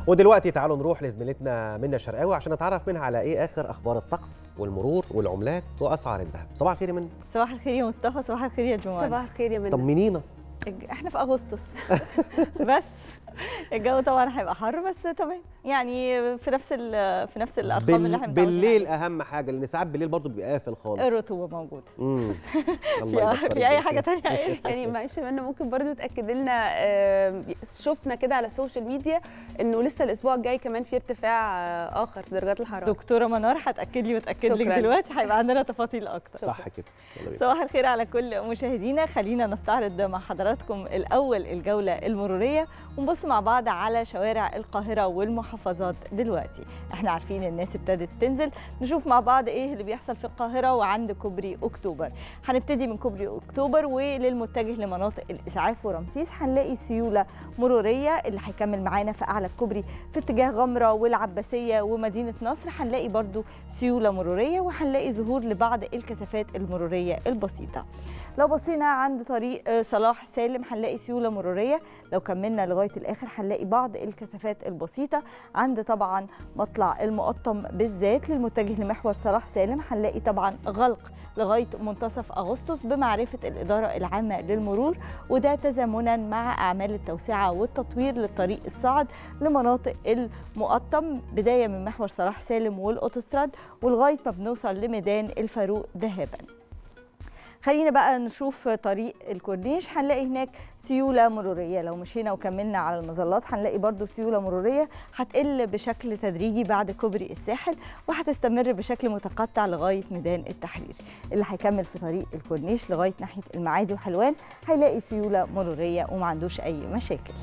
ودلوقتي تعالوا نروح لزميلتنا منى شرقاوي عشان نتعرف منها على ايه اخر اخبار الطقس والمرور والعملات واسعار الذهب صباح الخير يا منى صباح الخير يا مصطفى صباح الخير يا جمال صباح الخير يا منى طمنينا احنا في اغسطس بس الجو طبعا هيبقى حر بس تمام يعني في نفس في نفس الارقام اللي احنا متعودين بالليل عليها. اهم حاجه لان ساعات بالليل برضه بيبقى قافل خالص الرطوبه موجوده امم في, في اي حاجه ثانيه يعني معلش يا منى ممكن برضو تاكد لنا آه، شفنا كده على السوشيال ميديا انه لسه الاسبوع الجاي كمان في ارتفاع آه، اخر في درجات الحراره دكتوره منار هتاكد لي وتاكد لك شكراً. دلوقتي هيبقى عندنا تفاصيل اكتر صح كده يلا بينا. صباح الخير على كل مشاهدينا خلينا نستعرض مع حضراتكم الاول الجوله المروريه ونبص مع بعض على شوارع القاهره والمحافظات دلوقتي احنا عارفين الناس ابتدت تنزل نشوف مع بعض ايه اللي بيحصل في القاهره وعند كوبري اكتوبر هنبتدي من كوبري اكتوبر وللمتجه لمناطق الاسعاف ورمسيس هنلاقي سيوله مروريه اللي هيكمل معانا في اعلى الكوبري في اتجاه غمره والعباسيه ومدينه نصر هنلاقي برضو سيوله مروريه وهنلاقي ظهور لبعض الكثافات المروريه البسيطه لو بصينا عند طريق آه، صلاح سالم هنلاقي سيوله مروريه لو كملنا لغايه الاخر هنلاقي بعض الكثافات البسيطه عند طبعا مطلع المقطم بالذات للمتجه لمحور صلاح سالم هنلاقي طبعا غلق لغايه منتصف اغسطس بمعرفه الاداره العامه للمرور وده تزامنا مع اعمال التوسعه والتطوير للطريق الصاعد لمناطق المقطم بدايه من محور صلاح سالم والاوتوستراد ولغايه ما بنوصل لميدان الفاروق ذهابا خلينا بقى نشوف طريق الكورنيش هنلاقي هناك سيوله مروريه لو مشينا وكملنا على المظلات هنلاقي برضو سيوله مروريه هتقل بشكل تدريجي بعد كوبري الساحل وهتستمر بشكل متقطع لغايه ميدان التحرير اللي هيكمل في طريق الكورنيش لغايه ناحيه المعادي وحلوان هيلاقي سيوله مروريه وما عندوش اي مشاكل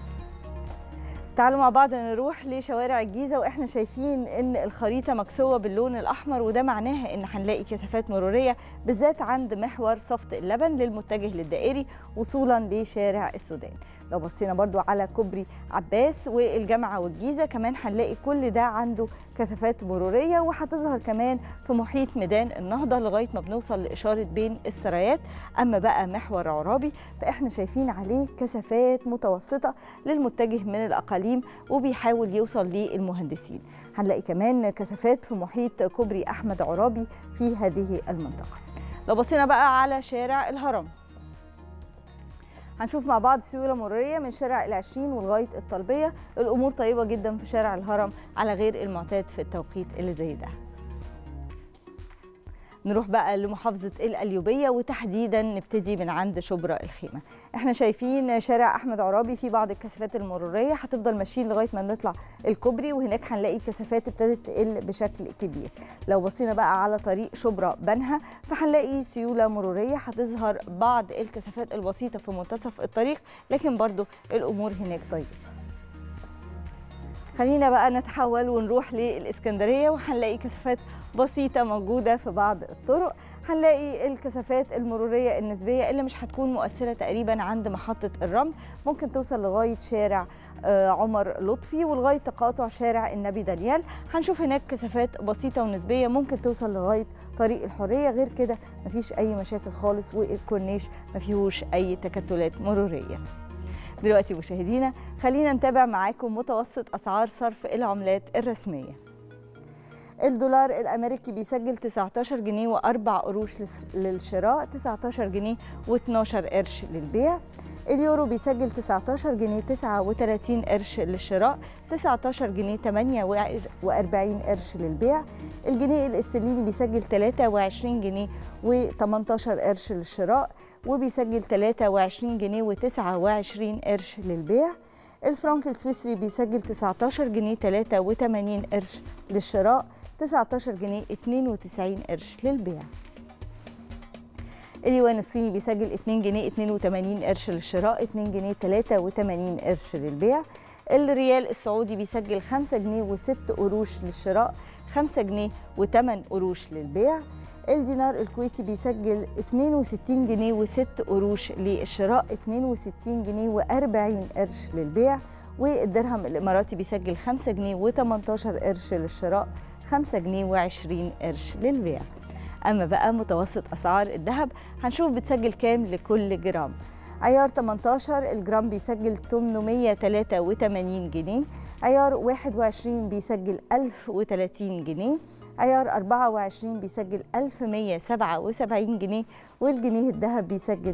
تعالوا مع بعض نروح لشوارع الجيزه واحنا شايفين ان الخريطه مكسوه باللون الاحمر وده معناها ان هنلاقي كثافات مروريه بالذات عند محور صفت اللبن للمتجه للدائري وصولا لشارع السودان لو بصينا برضو على كوبري عباس والجامعه والجيزه كمان هنلاقي كل ده عنده كثافات مروريه وهتظهر كمان في محيط ميدان النهضه لغايه ما بنوصل لاشاره بين السرايات اما بقى محور عرابي فاحنا شايفين عليه كثافات متوسطه للمتجه من الاقاليم وبيحاول يوصل للمهندسين هنلاقي كمان كثافات في محيط كوبري احمد عرابي في هذه المنطقه لو بصينا بقى على شارع الهرم هنشوف مع بعض سيوله مروريه من شارع العشرين ولغايه الطلبيه الامور طيبه جدا في شارع الهرم على غير المعتاد في التوقيت اللي زي ده نروح بقى لمحافظة القليوبية وتحديدا نبتدي من عند شبرا الخيمة احنا شايفين شارع أحمد عرابي في بعض الكثافات المرورية هتفضل ماشيين لغاية ما نطلع الكوبري وهناك هنلاقي كثافات ابتدت تقل بشكل كبير لو بصينا بقى على طريق شبرا بنها فهنلاقي سيولة مرورية هتظهر بعض الكثافات البسيطة في منتصف الطريق لكن برضو الأمور هناك طيبة خلينا بقى نتحول ونروح للإسكندرية وهنلاقي كثافات بسيطة موجودة في بعض الطرق هنلاقي الكثافات المرورية النسبية اللي مش هتكون مؤثرة تقريبا عند محطة الرمل ممكن توصل لغاية شارع آه، عمر لطفي ولغاية تقاطع شارع النبي دانيال هنشوف هناك كثافات بسيطة ونسبية ممكن توصل لغاية طريق الحرية غير كده مفيش أي مشاكل خالص والكورنيش مفيهوش أي تكتلات مرورية دلوقتي مشاهدينا خلينا نتابع معاكم متوسط أسعار صرف العملات الرسمية الدولار الامريكي بيسجل 19 جنيه و4 قروش للس- للشراء 19 جنيه و12 قرش للبيع اليورو بيسجل 19 جنيه 39 قرش للشراء 19 جنيه 48 قرش للبيع الجنيه الاسترليني بيسجل 23 جنيه و18 قرش للشراء وبيسجل 23 جنيه و29 قرش للبيع الفرنك السويسري بيسجل 19 جنيه 83 قرش للشراء 19 جنيه 92 قرش للبيع اليوان الصيني بيسجل 2 جنيه 82 قرش للشراء 2 جنيه 83 قرش للبيع الريال السعودي بيسجل 5 جنيه و6 قروش للشراء 5 جنيه و8 قروش للبيع الدينار الكويتي بيسجل 62 جنيه و6 قروش للشراء 62 جنيه و40 قرش للبيع والدرهم الاماراتي بيسجل 5 جنيه و18 قرش للشراء 5 جنيه و20 قرش للبيع اما بقى متوسط اسعار الذهب هنشوف بتسجل كام لكل جرام عيار 18 الجرام بيسجل 883 جنيه عيار 21 بيسجل 1030 جنيه عيار 24 بيسجل 1177 جنيه والجنيه الذهب بيسجل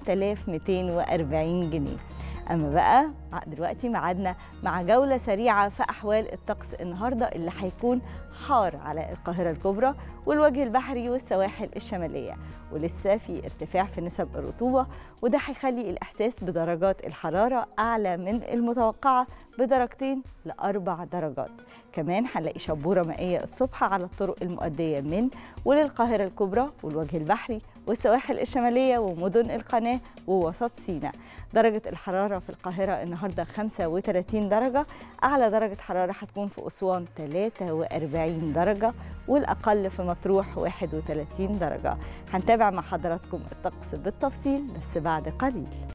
8240 جنيه اما بقى دلوقتي ميعادنا مع جوله سريعه في احوال الطقس النهارده اللي هيكون حار على القاهره الكبرى والوجه البحري والسواحل الشماليه ولسه في ارتفاع في نسب الرطوبه وده هيخلي الاحساس بدرجات الحراره اعلى من المتوقعه بدرجتين لاربع درجات كمان هنلاقي شبوره مائيه الصبح على الطرق المؤديه من وللقاهره الكبرى والوجه البحري والسواحل الشماليه ومدن القناه ووسط سيناء درجه الحراره في القاهره النهارده 35 درجه اعلى درجه حراره هتكون في اسوان 43 درجه والاقل في مطروح 31 درجه هنتابع مع حضراتكم الطقس بالتفصيل بس بعد قليل